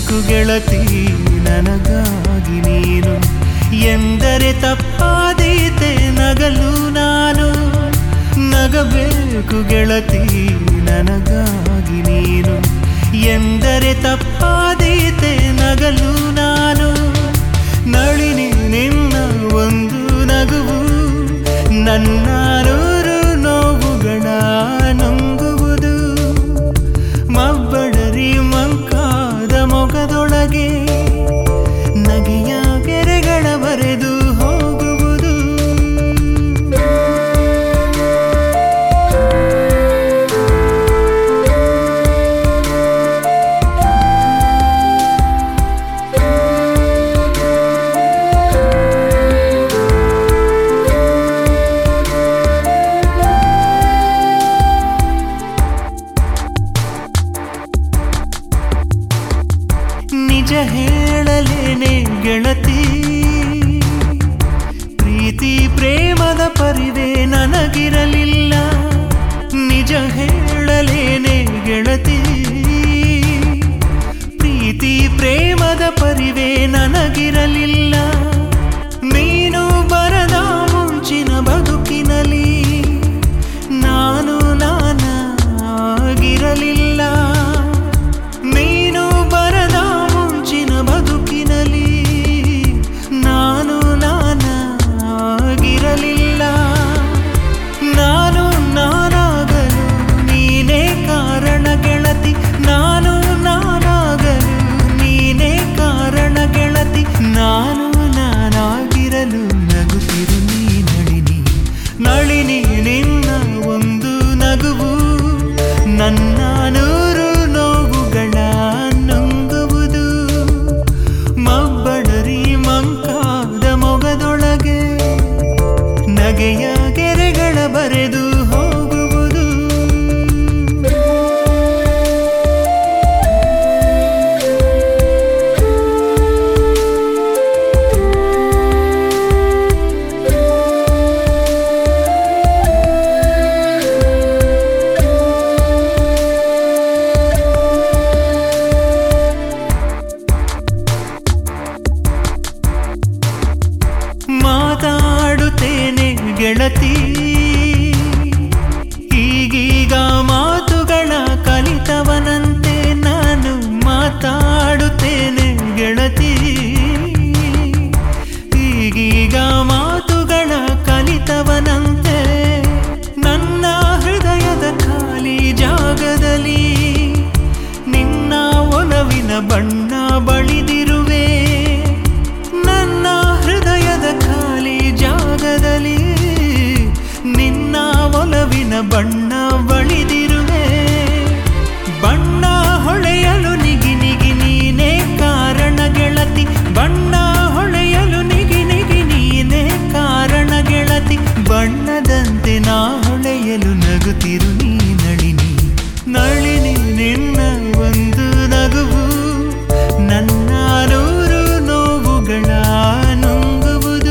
ನಗಬೇಕು ಗೆಳತಿ ನನಗಾಗಿ ನೀನು ಎಂದರೆ ತಪ್ಪಾದೀತೆ ನಗಲು ನಾನು ನಗಬೇಕು ಗೆಳತಿ ನನಗಾಗಿ ನೀನು ಎಂದರೆ ತಪ್ಪಾದೀತೆ ನಗಲು ನಾನು ನಳಿನಿ ನಿನ್ನ ಒಂದು ನಗುವು ನನ್ನ ನೂರು ನೋವುಗಳ ನುಂಗುವುದು ಮಬ್ಬಡರಿ ಮಂಕಾದ ಮೊಗದೊಳಗೆ ನಗೆಯ ಗೆರೆಗಳ ಬರೆದು ಹೋಗುವುದು ನಿಜ ಹೇಳಲೇನೆ ಗೆಳತಿ ಪ್ರೀತಿ ಪ್ರೇಮದ ಪರಿವೆ ನನಗಿರಲಿಲ್ಲ ನಿಜ ಹೇಳಲೇನೆ ಗೆಳತಿ ಪ್ರೀತಿ ಪ್ರೇಮದ ಪರಿವೆ ನನಗಿರಲಿಲ್ಲ ನೀನು ಬರದ ಮುಂಚಿನ ಬದುಕಿನಲ್ಲಿ ನಾನು ನಾನಾಗಿರಲಿಲ್ಲ ನೀನು ಬರದ ಮುಂಚಿನ ಬದುಕಿನಲ್ಲಿ ನಾನು ನಾನಾಗಿರಲಿಲ್ಲ ನಾನು ನಾನಾಗಲು ನೀನೇ ಕಾರಣ ಗೆಳತಿ ನಾನು ನಾನಾಗಲು ನೀನೇ ಕಾರಣ ಗೆಳತಿ ನಾನು ನಾನಾಗಿರಲು ನಗುತ್ತಿರು ನೀ ನಳಿನಿ ನಳಿನಿ ನಿನ್ನ ಒಂದು ನಗುವು ನನ್ನ ನೂರು ನೋವುಗಳ ನುಂಗುವುದು ಮಬ್ಬಡರಿ ಮಂಕಾದ ಮೊಗದೊಳಗೆ ನಗೆಯ ಗೆರೆಗಳ ಬರೆದು ಹೋಗುವುದು ಮಾತಾಡುತ್ತೇನೆ ಗೆಳತಿ ಈಗೀಗ ಮಾತುಗಳ ಕಲಿತವನಂತೆ ನಾನು ಮಾತಾಡುತ್ತೇನೆ ಗೆಳತಿ ಈಗೀಗ ಮಾತುಗಳ ಕಲಿತವನಂತೆ ನನ್ನ ಹೃದಯದ ಖಾಲಿ ಜಾಗದಲ್ಲಿ ನಿನ್ನ ಒಲವಿನ ಬಣ್ಣ ಬಳಿದಿರುವೆ ನನ್ನ ಹೃದಯದ ಖಾಲಿ ಜಾಗದಲ್ಲಿ ನಿನ್ನ ಒಲವಿನ ಬಣ್ಣ ಬಳಿದಿರುವೆ ಬಣ್ಣ ಹೊಳೆಯಲು ನಿಗಿ ನಿಗಿ ನೀನೇ ಕಾರಣ ಗೆಳತಿ ಬಣ್ಣ ಹೊಳೆಯಲು ನಿಗಿ ನಿಗಿ ನೀನೇ ಕಾರಣ ಗೆಳತಿ ಬಣ್ಣದಂತೆ ನಾ ಹೊಳೆಯಲು ನಗುತ್ತಿರು ನೀ ನಳಿನಿ ನಳಿನಿ ನಿನ್ನ ಒಂದು ನಗುವು ನನ್ನ ನೂರು ನೋವುಗಳ ನುಂಗುವುದು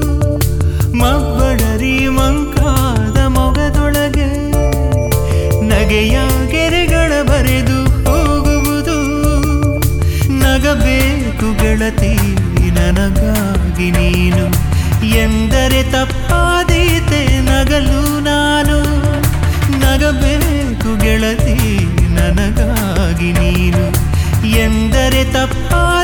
ಮಬ್ಬಡರಿ ಮಂಕಾದ ಮೊಗದೊಳಗೆ ನಗೆಯ ಗೆರೆಗಳ ಬರೆದು ಹೋಗುವುದು ನಗಬೇಕು ಗೆಳತಿ ನನಗಾಗಿ ನೀನು ಎಂದರೆ ತಪ್ಪಾದೀತೆ ನಗಲು ನಾನು ನಗಬೇಕು ಗೆಳತಿ ನನಗಾಗಿ ನೀನು ಎಂದರೆ ತಪ್ಪಾದ